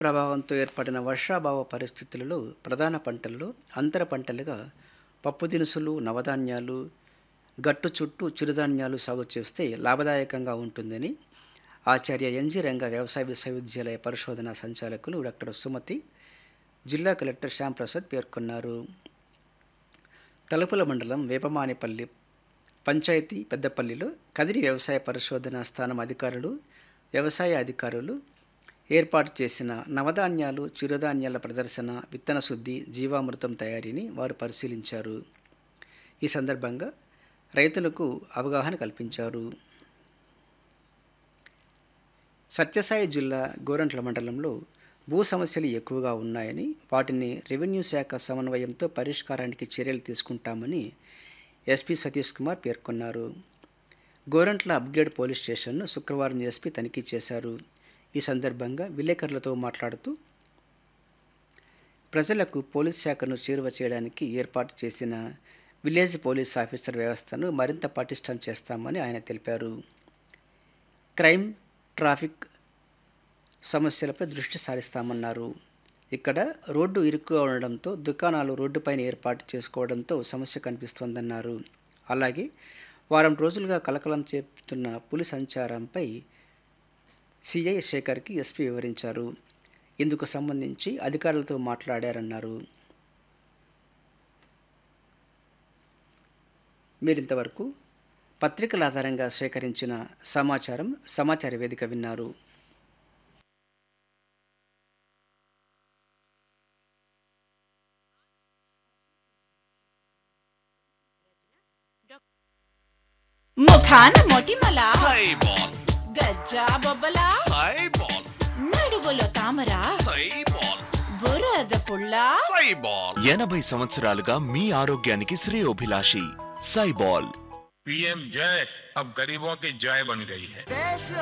ప్రభావంతో ఏర్పడిన వర్షాభావ పరిస్థితులలో ప్రధాన పంటలలో అంతర పంటలుగా పప్పు దినుసులు నవధాన్యాలు గట్టు చుట్టూ చిరుధాన్యాలు సాగు చేస్తే లాభదాయకంగా ఉంటుందని ఆచార్య ఎన్జి రంగ వ్యవసాయ విశ్వవిద్యాలయ పరిశోధన సంచాలకులు డాక్టర్ సుమతి జిల్లా కలెక్టర్ శ్యాంప్రసాద్ పేర్కొన్నారు తలుపుల మండలం వేపమానిపల్లి పంచాయతీ పెద్దపల్లిలో కదిరి వ్యవసాయ పరిశోధన స్థానం అధికారులు వ్యవసాయ అధికారులు ఏర్పాటు చేసిన నవధాన్యాలు చిరుధాన్యాల ప్రదర్శన విత్తన శుద్ధి జీవామృతం తయారీని వారు పరిశీలించారు ఈ సందర్భంగా రైతులకు అవగాహన కల్పించారు సత్యసాయి జిల్లా గోరంట్ల మండలంలో భూ సమస్యలు ఎక్కువగా ఉన్నాయని వాటిని రెవెన్యూ శాఖ సమన్వయంతో పరిష్కారానికి చర్యలు తీసుకుంటామని ఎస్పీ సతీష్ కుమార్ పేర్కొన్నారు గోరంట్ల అప్గ్రేడ్ పోలీస్ స్టేషన్ను శుక్రవారం ఎస్పీ తనిఖీ చేశారు ఈ సందర్భంగా విలేకరులతో మాట్లాడుతూ ప్రజలకు పోలీస్ శాఖను చేరువ చేయడానికి ఏర్పాటు చేసిన విలేజ్ పోలీస్ ఆఫీసర్ వ్యవస్థను మరింత పటిష్టం చేస్తామని ఆయన తెలిపారు క్రైమ్ ట్రాఫిక్ సమస్యలపై దృష్టి సారిస్తామన్నారు ఇక్కడ రోడ్డు ఇరుక్కుగా ఉండడంతో దుకాణాలు రోడ్డుపైన ఏర్పాటు చేసుకోవడంతో సమస్య కనిపిస్తోందన్నారు అలాగే వారం రోజులుగా కలకలం చేపుతున్న పులి సంచారంపై సిఐ శేఖర్కి ఎస్పీ వివరించారు ఇందుకు సంబంధించి అధికారులతో మాట్లాడారన్నారు మీరింతవరకు పత్రికల ఆధారంగా సేకరించిన సమాచారం సమాచార వేదిక విన్నారు ముఖాన మొటిమల సైబాల్ గజ్జా బొబ్బల సైబాల్ నడువులో తామర సైబాల్ బురద పుల్ల సైబాల్ ఎనభై సంవత్సరాలుగా మీ ఆరోగ్యానికి శ్రేయోభిలాషి సైబాల్ पीएम जय अब गरीबों की जय बन गई है